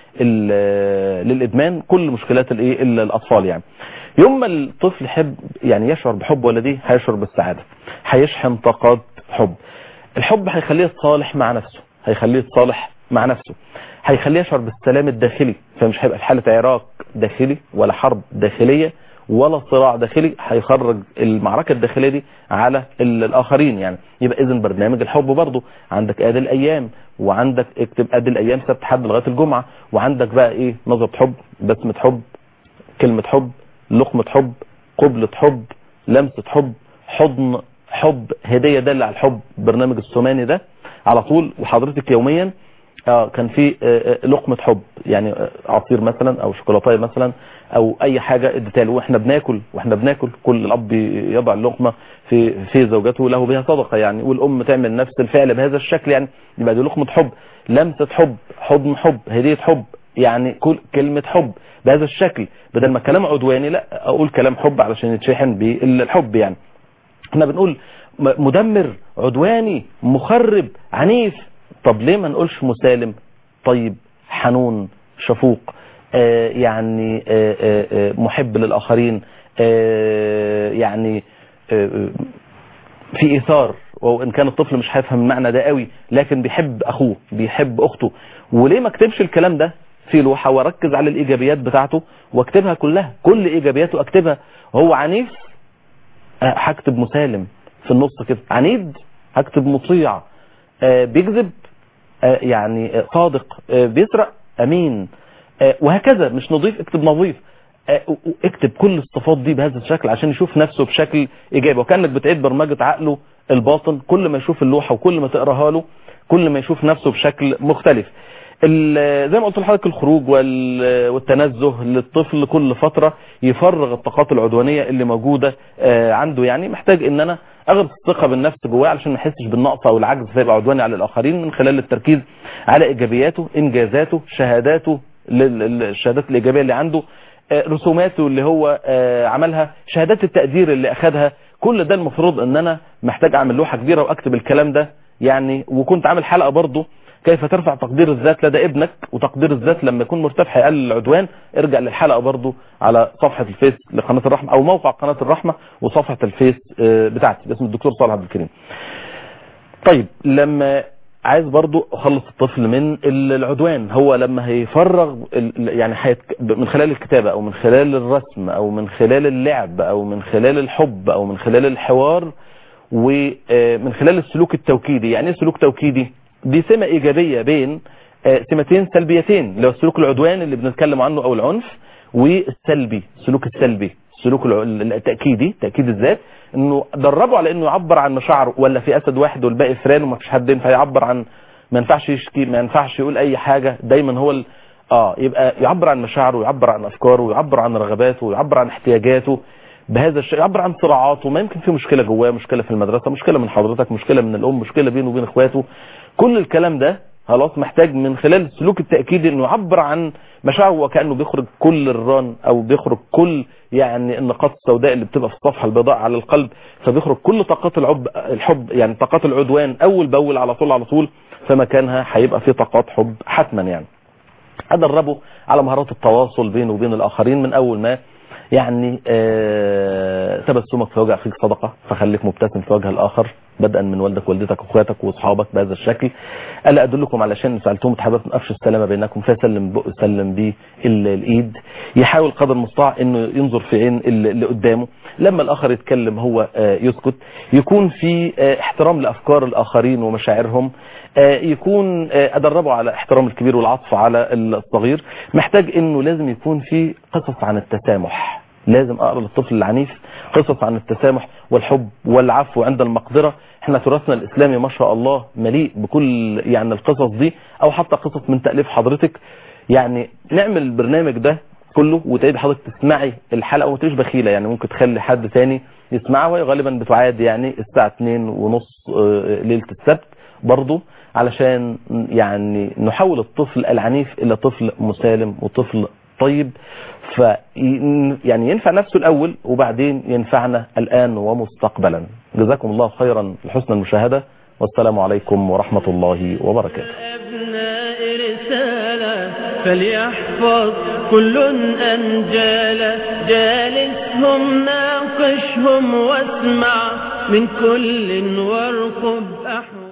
للإدمان كل مشكلات الإيه إلا الأطفال يعني يوم ما الطفل يحب يعني يشعر بحب والديه هيشعر بالسعادة هيشحن طاقات حب الحب هيخليه يتصالح مع نفسه هيخليه يتصالح مع نفسه هيخليه يشعر بالسلام الداخلي فمش هيبقى في حالة عراق داخلي ولا حرب داخلية ولا صراع داخلي هيخرج المعركة الداخلية دي على الآخرين يعني يبقى إذن برنامج الحب برضه عندك آدي الأيام وعندك اكتب آدي الأيام سبت حد لغاية الجمعة وعندك بقى إيه نظرة حب بسمة حب كلمة حب لقمة حب قبلة حب لمسة حب حضن حب هدية دل على الحب برنامج السوماني ده على طول وحضرتك يوميا اه كان في لقمة حب يعني عصير مثلا او شوكولاتايه مثلا او اي حاجة اديتها له واحنا بناكل واحنا بناكل كل الاب يضع اللقمة في في زوجته له بها صدقة يعني والام تعمل نفس الفعل بهذا الشكل يعني يبقى دي لقمة حب لمسة حب حضن حب هدية حب يعني كل كلمة حب بهذا الشكل بدل ما كلام عدواني لا اقول كلام حب علشان يتشحن بالحب يعني احنا بنقول مدمر عدواني مخرب عنيف طب ليه ما نقولش مسالم طيب حنون شفوق آه يعني آه آه محب للآخرين يعني في إيثار وإن كان الطفل مش هيفهم المعنى ده قوي لكن بيحب أخوه بيحب أخته وليه ما اكتبش الكلام ده في لوحة واركز على الإيجابيات بتاعته واكتبها كلها كل إيجابياته أكتبها هو عنيف هكتب مسالم في النص كده عنيد هكتب مطيع بيكذب يعني صادق بيسرق امين وهكذا مش نظيف اكتب نظيف اكتب كل الصفات دي بهذا الشكل عشان يشوف نفسه بشكل ايجابي وكانك بتعيد برمجه عقله الباطن كل ما يشوف اللوحه وكل ما تقراها له كل ما يشوف نفسه بشكل مختلف زي ما قلت لحضرتك الخروج والتنزه للطفل كل فترة يفرغ الطاقات العدوانية اللي موجودة عنده يعني محتاج ان انا اغرس الثقة بالنفس جواه علشان ما يحسش بالنقص او العجز فيبقى عدواني على الاخرين من خلال التركيز على ايجابياته انجازاته شهاداته الشهادات الايجابية اللي عنده رسوماته اللي هو عملها شهادات التقدير اللي اخدها كل ده المفروض ان انا محتاج اعمل لوحة كبيرة واكتب الكلام ده يعني وكنت عامل حلقة برضه كيف ترفع تقدير الذات لدى ابنك وتقدير الذات لما يكون مرتفع هيقلل العدوان ارجع للحلقة برضو على صفحة الفيس لقناة الرحمة او موقع قناة الرحمة وصفحة الفيس بتاعتي باسم الدكتور صالح عبد الكريم طيب لما عايز برضو اخلص الطفل من العدوان هو لما هيفرغ يعني حيت من خلال الكتابة او من خلال الرسم او من خلال اللعب او من خلال الحب او من خلال الحوار ومن خلال السلوك التوكيدي يعني ايه سلوك توكيدي دي سمة ايجابية بين سمتين سلبيتين اللي هو السلوك العدواني اللي بنتكلم عنه او العنف والسلبي السلوك السلبي السلوك التأكيدي تأكيد الذات انه دربه على انه يعبر عن مشاعره ولا في اسد واحد والباقي فران وما فيش حد ينفع يعبر عن ما ينفعش يشكي ما ينفعش يقول اي حاجة دايما هو ال... اه يبقى يعبر عن مشاعره ويعبر عن افكاره ويعبر عن رغباته ويعبر عن احتياجاته بهذا الشيء يعبر عن صراعاته ما يمكن في مشكلة جواه مشكلة في المدرسة مشكلة من حضرتك مشكلة من الام مشكلة بينه وبين اخواته كل الكلام ده خلاص محتاج من خلال السلوك التأكيدي انه يعبر عن مشاعره وكأنه بيخرج كل الران او بيخرج كل يعني النقاط السوداء اللي بتبقى في الصفحة البيضاء على القلب فبيخرج كل طاقات العب الحب يعني طاقات العدوان اول باول على طول على طول فمكانها هيبقى في طاقات حب حتما يعني ادربه على مهارات التواصل بينه وبين الاخرين من اول ما يعني آه تبسمك في وجه اخيك صدقة فخليك مبتسم في وجه الاخر بدءا من والدك والدتك واخواتك واصحابك بهذا الشكل الا ادلكم علشان سالتهم تحببتم افشوا السلامه بينكم فسلم بق سلم بيه الايد يحاول قدر المستطاع انه ينظر في عين اللي قدامه لما الاخر يتكلم هو آه يسكت يكون في آه احترام لافكار الاخرين ومشاعرهم يكون ادربه على احترام الكبير والعطف على الصغير محتاج انه لازم يكون في قصص عن التسامح لازم اقرا للطفل العنيف قصص عن التسامح والحب والعفو عند المقدره احنا تراثنا الاسلامي ما شاء الله مليء بكل يعني القصص دي او حتى قصص من تاليف حضرتك يعني نعمل البرنامج ده كله وتعيد حضرتك تسمعي الحلقه وما تبقيش بخيله يعني ممكن تخلي حد تاني يسمعها وهي غالبا بتعاد يعني الساعه 2 ونص ليله السبت برضه علشان يعني نحول الطفل العنيف الى طفل مسالم وطفل طيب ف يعني ينفع نفسه الاول وبعدين ينفعنا الان ومستقبلا جزاكم الله خيرا لحسن المشاهده والسلام عليكم ورحمه الله وبركاته أبناء رسالة فليحفظ كل أنجالا جالسهم ناقشهم واسمع من كل وارقب أحوال